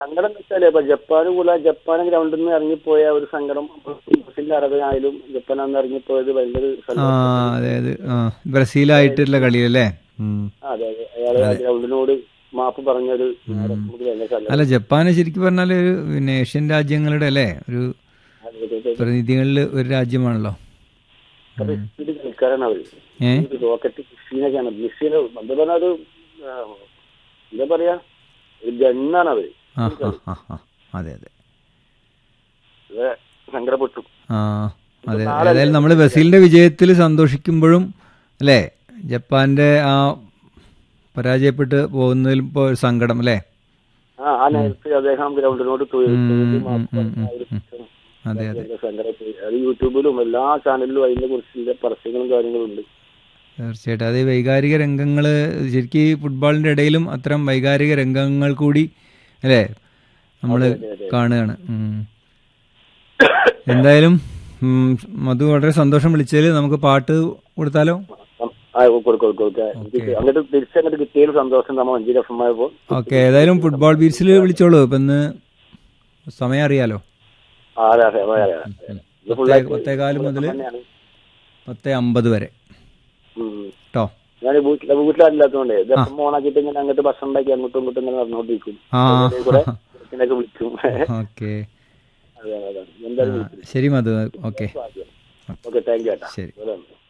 സങ്കടം എന്ന് വെച്ചാല് ഇപ്പൊ ജപ്പാന് കൂടെ ജപ്പാൻ ഗ്രൗണ്ടിൽ നിന്ന് ഇറങ്ങിപ്പോയ ഒരു സങ്കടം ബ്രസീലിന്റെ ആരാധകനായാലും ജപ്പാനാന്ന് ഇറങ്ങിപ്പോയത് ഭയങ്കര ആ സങ്കടം അതായത് ആ ബ്രസീലായിട്ടുള്ള കളിയല്ലേ ഉം. അതെ അതെ അയാള് ആ ഗ്രൗണ്ടിനോട് മാപ്പ് പറഞ്ഞൊരു നേരം നമുക്ക് ഭയങ്കര സങ്കടം അല്ല ജപ്പാന് ശരിക്കും പറഞ്ഞാൽ ഒരു പിന്നെ ഏഷ്യൻ രാജ്യങ്ങളുടെ അല്ലേ ഒരു പ്രതിനിധികളിൽ ഒരു രാജ്യമാണല്ലോ അപ്പൊ ഇത് കളിക്കാരാണ് അവര് ഏ ഇത് റോക്കറ്റ് മെഷീനൊക്കെയാണ് മെഷീന് എന്താ പറഞ്ഞ ഒരു ആ, എന്താ പറയാ ഒരു ഗണ്ണാണ് അവര് ആ ആ ആ ആ അതെ അതെ ഇത് സങ്കടപ്പെട്ടു ആ അതെ ഏതായാലും നമ്മൾ ബ്രസീലിന്റെ വിജയത്തിൽ സന്തോഷിക്കുമ്പോഴും അല്ലേ ജപ്പാന്റെ ആ പരാജയപ്പെട്ട് പോകുന്നതിൽ ഇപ്പോൾ ഒരു സങ്കടം അല്ലേ ആ ആ നേരത്തെ അദ്ദേഹം ഗ്രൗണ്ടിനോട് തൊഴിൽ മാപ്പ് പറഞ്ഞ ആ ഒരു ചിത്രം അതെ അതെ ഭയങ്കര സങ്കടമായി അത് യൂട്യൂബിലും എല്ലാ ചാനലിലും അതിനെ കുറിച്ചുള്ള പരസ്യങ്ങളും കാര്യങ്ങളും ഉണ്ട് തീർച്ചയായിട്ടും അത് ഈ വൈകാരിക രംഗങ്ങൾ ശരിക്കും ഈ ഫുട്ബോളിന്റെ ഇടയിലും അത്തരം വൈകാരിക രംഗങ്ങൾ കൂടി അല്ലേ നമ്മൾ കാണുകയാണ് ഉം. എന്തായാലും ഉം, മധു വളരെ സന്തോഷം വിളിച്ചതിൽ നമുക്ക് പാട്ട് കൊടുത്താലോ ആ കൊടുക്കും കൊടുക്കാം എനിക്ക് അങ്ങോട്ട് തിരിച്ചങ്ങോട്ട് കിട്ടിയതിൽ സന്തോഷം നമ്മൾ അഞ്ചു ലക്ഷമായപ്പോ ഓക്കെ ഏതായാലും ഫുട്ബോൾ ബീച്ചിൽ വിളിച്ചോളൂ ഇപ്പൊ ഇന്ന് സമയം അറിയാലോ ആ, അതെ അതെ അതെ, അതെ, അതെ. ഇത് പത്തേ ഫുള്ളായിട്ട് പത്തേകാല് മുതൽ തന്നെയാണ്. പത്തേ അമ്പത് വരെ ഉം. കേട്ടോ ഞാൻ വീട്ടിലെ വീട്ടിലല്ലാത്തതുകൊണ്ട് ദിവസം ഓണാക്കിയിട്ട് ഇങ്ങനെ അങ്ങോട്ട് ഭക്ഷണം ഉണ്ടാക്കി അങ്ങോട്ടും ഇങ്ങോട്ടും ഇങ്ങനെ നടന്നുകൊണ്ടിരിക്കും ആ അതിന്റെ കൂടെ ഇതിനൊക്കെ വിളിക്കും ഓക്കെ അതെ അതെ എന്തായാലും വിളിക്കും ശരി Madhu okay okay thank you ചേട്ടാ ശരി അതുപോലെ.